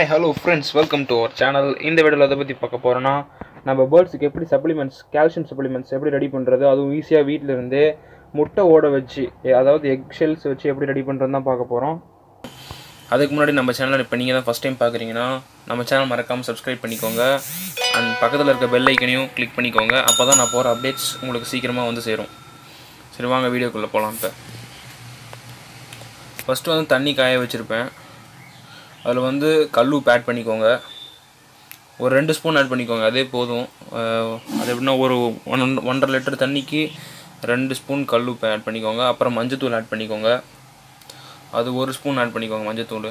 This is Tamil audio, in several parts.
hi hello friends welcome to our channel இந்த வீடியோவில் அதை பற்றி பார்க்க போகிறோன்னா நம்ம பேர்ட்ஸுக்கு எப்படி சப்ளிமெண்ட்ஸ் கால்சியம் சப்ளிமெண்ட்ஸ் எப்படி ரெடி பண்ணுறது அதுவும் ஈஸியாக வீட்டில் இருந்தே முட்டை ஓட வச்சு எ- அதாவது எக் ஷெல்ஸ் வச்சு எப்படி ரெடி பண்ணுறது தான் பார்க்க போகிறோம் அதுக்கு முன்னாடி நம்ம சேனலை இப்போ நீங்கள் தான் ஃபஸ்ட் டைம் பார்க்குறீங்கன்னா நம்ம சேனல் மறக்காமல் சப்ஸ்கிரைப் பண்ணிக்கோங்க அண்ட் பக்கத்தில் இருக்க பெல் ஐக்கனையும் கிளிக் பண்ணிக்கோங்க அப்போ தான் நான் போகிற அப்டேட்ஸ் உங்களுக்கு சீக்கிரமாக வந்து சேரும் சரி வாங்க வீடியோக்குள்ளே போகலாம் இப்போ ஃபஸ்ட்டு வந்து தண்ணி காய வச்சுருப்பேன் அதில் வந்து கல் உப்பு ஆட் பண்ணிக்கோங்க ஒரு ரெண்டு ஸ்பூன் ஆட் பண்ணிக்கோங்க அதே போதும் அஹ் அது எப்படின்னா ஒரு ஒன் ஒன்றரை லிட்டர் தண்ணிக்கு ரெண்டு ஸ்பூன் கல் உப்பு ஆட் பண்ணிக்கோங்க அப்புறம் மஞ்சத்தூள் ஆட் பண்ணிக்கோங்க அது ஒரு ஸ்பூன் ஆட் பண்ணிக்கோங்க மஞ்சத்தூள்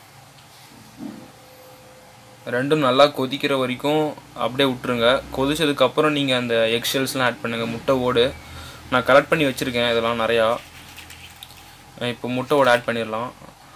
ரெண்டும் நல்லா கொதிக்கிற வரைக்கும் அப்படியே விட்டுருங்க கொதிச்சதுக்கப்புறம் நீங்கள் அந்த எக் ஷெல்ஸ்லாம் ஆட் பண்ணுங்கள் முட்டை ஓடு நான் கலெக்ட் பண்ணி வச்சுருக்கேன் இதெல்லாம் நிறையா இப்போ முட்டை ஓடு ஆட் பண்ணிடலாம்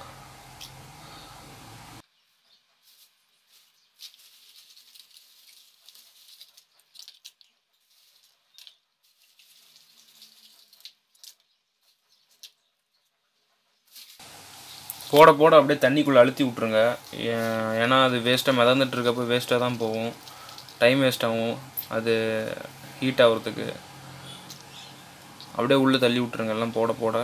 போட போட அப்படியே தண்ணிக்குள்ளே அழுத்தி விட்ருங்க ஏ- ஏன்னா அது வேஸ்ட்டாக மிதந்துட்டு இருக்கப்போ வேஸ்ட்டாக தான் போகும் டைம் வேஸ்ட் ஆகும் அது ஹீட் ஆகுறதுக்கு அப்படியே உள்ளே தள்ளி விட்ருங்க எல்லாம் போட போட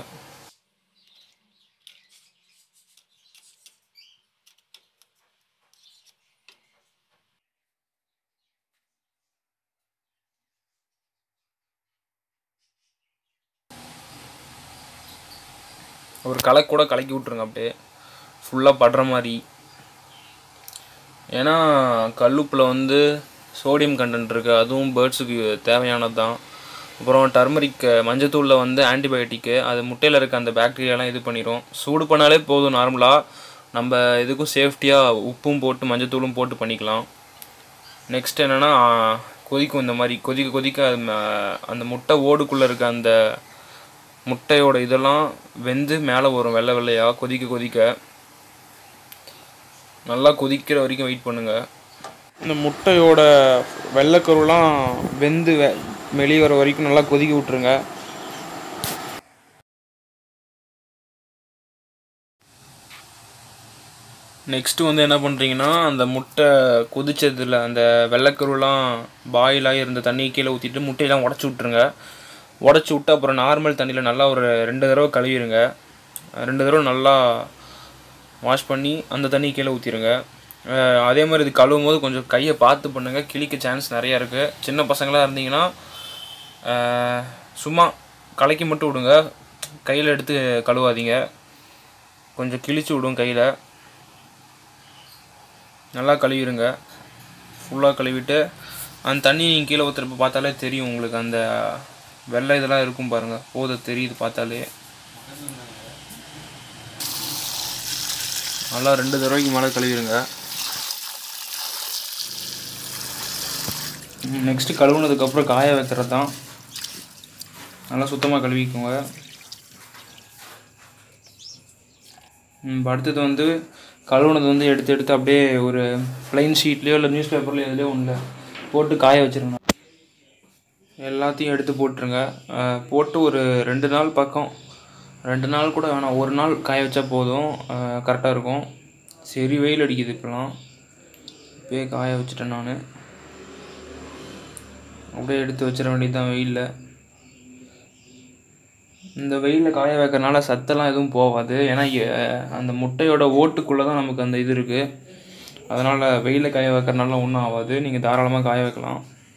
ஒரு கலக்கு கூட கலக்கி விட்ருங்க அப்படியே ஃபுல்லாக படுற மாதிரி ஏன்னா கல்லுப்பில் வந்து சோடியம் கண்டென்ட் இருக்குது அதுவும் பேர்ட்ஸுக்கு தேவையானது தான் அப்புறம் டர்மரிக் மஞ்சத்தூளில் வந்து ஆன்டிபயோட்டிக்கு அது முட்டையில் இருக்க அந்த பாக்டீரியாலாம் இது பண்ணிடும் சூடு பண்ணாலே போதும் நார்மலாக நம்ம இதுக்கும் சேஃப்டியாக உப்பும் போட்டு மஞ்சத்தூளும் போட்டு பண்ணிக்கலாம் நெக்ஸ்ட் என்னென்னா கொதிக்கும் இந்த மாதிரி கொதிக்க கொதிக்க அது ம- அந்த முட்டை ஓடுக்குள்ளே இருக்க அந்த முட்டையோட இதெல்லாம் வெந்து மேலே வரும் வெள்ளை வெள்ளையாக கொதிக்க கொதிக்க நல்லா கொதிக்கிற வரைக்கும் வெயிட் பண்ணுங்க இந்த முட்டையோட வெள்ளைக்கருலாம் வெந்து வெ வெளியே வர வரைக்கும் நல்லா கொதிக்க விட்ருங்க நெக்ஸ்ட்டு வந்து என்ன பண்ணுறீங்கன்னா அந்த முட்டை கொதிச்சதுல அந்த வெள்ளைக்கருலாம் பாயிலாகி இருந்த தண்ணி கீழே ஊற்றிட்டு முட்டையெல்லாம் உடச்சி விட்ருங்க உடச்சி விட்டு அப்புறம் நார்மல் தண்ணியில் நல்லா ஒரு ரெண்டு தடவை கழுவிடுங்க ரெண்டு தடவை நல்லா வாஷ் பண்ணி அந்த தண்ணி கீழே ஊற்றிடுங்க அதே மாதிரி இது கழுவும் போது கொஞ்சம் கையை பார்த்து பண்ணுங்கள் கிளிக்க சான்ஸ் நிறையா இருக்குது சின்ன பசங்களாக இருந்தீங்கன்னா அஹ், சும்மா கலக்கி மட்டும் விடுங்க கையில் எடுத்து கழுவாதீங்க கொஞ்சம் கிழிச்சு விடும் கையில் நல்லா கழுவிடுங்க ஃபுல்லாக கழுவிட்டு அந்த தண்ணி நீங்கள் கீழே ஊற்றுறப்ப பார்த்தாலே தெரியும் உங்களுக்கு அந்த வெள்ளை இதெல்லாம் இருக்கும் பாருங்கள் போத தெரியுது பார்த்தாலே நல்லா ரெண்டு தடவைக்கு மேலே கழுவிடுங்க நெக்ஸ்ட்டு கழுவுனதுக்கப்புறம் காய வைக்கிறது தான் நல்லா சுத்தமாக கழுவிக்கோங்க ம், இப்ப அடுத்தது வந்து கழுவுனது வந்து எடுத்து எடுத்து அப்படியே ஒரு ப்ளைன் ஷீட்லேயோ இல்லை நியூஸ் பேப்பர்லையோ எதுலேயோ ஒன்றில் போட்டு காய வச்சிருங்க எல்லாத்தையும் எடுத்து போட்டுருங்க அஹ், போட்டு ஒரு ரெண்டு நாள் பக்கம் ரெண்டு நாள் கூட வேணாம் ஒரு நாள் காய வச்சா போதும் கரெக்டாக இருக்கும் சரி வெயில் அடிக்குது இப்போலாம் இப்போயே காய வச்சுட்டேன் நான் அப்படியே எடுத்து வச்சிட வேண்டியது தான் வெயிலில் இந்த வெயிலில் காய வைக்கிறனால சத்தெல்லாம் எதுவும் போகாது ஏன்னா எ- அந்த முட்டையோட ஓட்டுக்குள்ளே தான் நமக்கு அந்த இது இருக்குது அதனால் வெயிலில் காய வைக்கிறனால ஒன்றும் ஆகாது நீங்கள் தாராளமாக காய வைக்கலாம்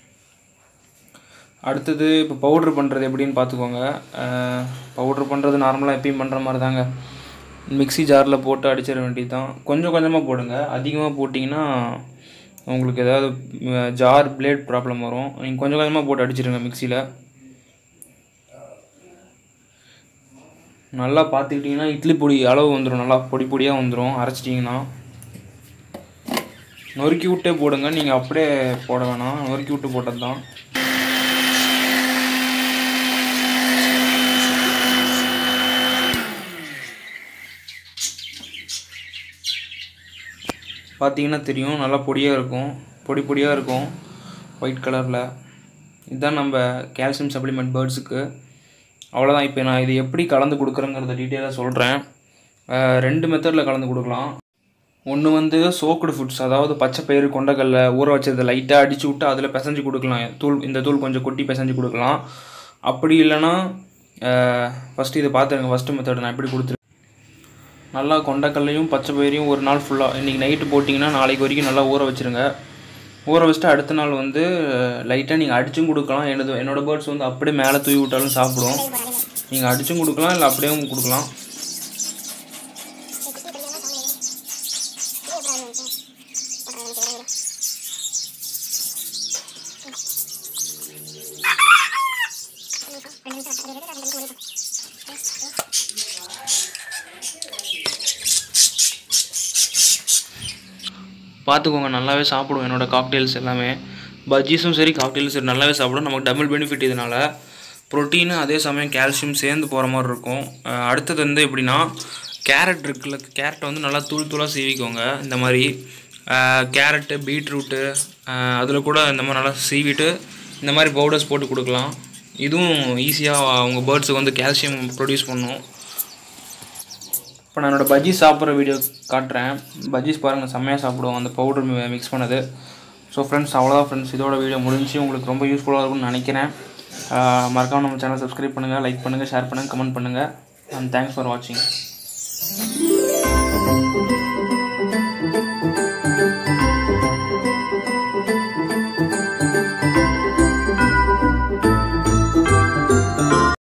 அடுத்தது இப்போ பவுட்ரு பண்ணுறது எப்படின்னு பார்த்துக்கோங்க பவுட்ரு பண்ணுறது நார்மலாக எப்பயும் பண்ணுற மாதிரி தாங்க மிக்ஸி ஜாரில் போட்டு அடிச்சிட வேண்டியது தான் கொஞ்சம் கொஞ்சமாக போடுங்க அதிகமாக போட்டிங்கன்னா உங்களுக்கு ஏதாவது ஜார் பிளேட் ப்ராப்ளம் வரும் நீங்கள் கொஞ்சம் கொஞ்சமாக போட்டு அடிச்சிடுங்க மிக்சியில் நல்லா பார்த்துக்கிட்டிங்கன்னா இட்லி பொடி அளவு வந்துடும் நல்லா பொடி பொடியாக வந்துடும் அரைச்சிட்டிங்கன்னா நொறுக்கி விட்டே போடுங்க நீங்கள் அப்படியே போட வேணாம் நொறுக்கி விட்டு போட்டது தான் பார்த்தீங்கன்னா தெரியும் நல்லா பொடியாக இருக்கும் பொடி பொடியாக இருக்கும் ஒயிட் கலரில் இதுதான் நம்ம கால்சியம் சப்ளிமெண்ட் பேர்ட்ஸுக்கு அவ்வளோதான் இப்போ நான் இது எப்படி கலந்து கொடுக்குறேங்கிறத டீட்டெயிலாக சொல்கிறேன் ரெண்டு மெத்தடில் கலந்து கொடுக்கலாம் ஒன்று வந்து சோக்குடு ஃபுட்ஸ் அதாவது பச்சை பயிறு கொண்டக்கடலை ஊற வச்சதை லைட்டாக அடிச்சு விட்டு அதில் பிசைஞ்சு கொடுக்கலாம் தூள் இந்த தூள் கொஞ்சம் கொட்டி பிசைஞ்சு கொடுக்கலாம் அப்படி இல்லைன்னா ஃபஸ்ட்டு இதை பார்த்துருங்க ஃபஸ்ட்டு மெத்தட் நான் எப்படி கொடுத்துருக்கேன் நல்லா கொண்டக்கல்லையும் பச்சை பயிரையும் ஒரு நாள் ஃபுல்லாக இன்றைக்கி நைட்டு போட்டிங்கன்னா நாளைக்கு வரைக்கும் நல்லா ஊற வச்சுருங்க ஊற வச்சுட்டு அடுத்த நாள் வந்து லைட்டாக நீங்கள் அடிச்சும் கொடுக்கலாம் என்னது என்னோடய பேர்ட்ஸ் வந்து அப்படியே மேலே தூவி விட்டாலும் சாப்பிடும் நீங்கள் அடிச்சும் கொடுக்கலாம் இல்லை அப்படியே கொடுக்கலாம் பார்த்துக்கோங்க நல்லாவே சாப்பிடும் என்னோடய காக்டெயில்ஸ் எல்லாமே பஜ்ஜீஸும் சரி காக்டெயில்ஸும் சரி நல்லாவே சாப்பிடும் நமக்கு டபுள் பெனிஃபிட் இதனால் ப்ரோட்டீனு அதே சமயம் கால்சியம் சேர்ந்து போகிற மாதிரி இருக்கும் அஹ் அடுத்தது வந்து எப்படின்னா கேரட் இருக்குல்ல கேரட்டை வந்து நல்லா தூள் தூளாக சீவிக்கோங்க இந்த மாதிரி கேரட்டு பீட்ரூட்டு அதில் கூட இந்த மாதிரி நல்லா சீவிட்டு இந்த மாதிரி பவுடர்ஸ் போட்டு கொடுக்கலாம் இதுவும் ஈஸியாக அவங்க பேர்ட்ஸுக்கு வந்து கால்சியம் ப்ரொடியூஸ் பண்ணும் இப்போ நான் என்னோடய பஜ்ஜி சாப்பிட்ற வீடியோ காட்டுறேன் பஜ்ஜிஸ் பாருங்கள் செம்மையாக சாப்பிடுவோம் அந்த பவுடர் மிக்ஸ் பண்ணது ஸோ ஃப்ரெண்ட்ஸ் அவ்வளோதான் ஃப்ரெண்ட்ஸ் இதோட வீடியோ முடிஞ்சு உங்களுக்கு ரொம்ப யூஸ்ஃபுல்லாக இருக்கும்னு நினைக்கிறேன் மறக்காம நம்ம சேனல் சப்ஸ்கிரைப் பண்ணுங்கள் லைக் பண்ணுங்கள் ஷேர் பண்ணுங்கள் கமெண்ட் பண்ணுங்கள் அண்ட் தேங்க்ஸ் ஃபார் வாட்சிங்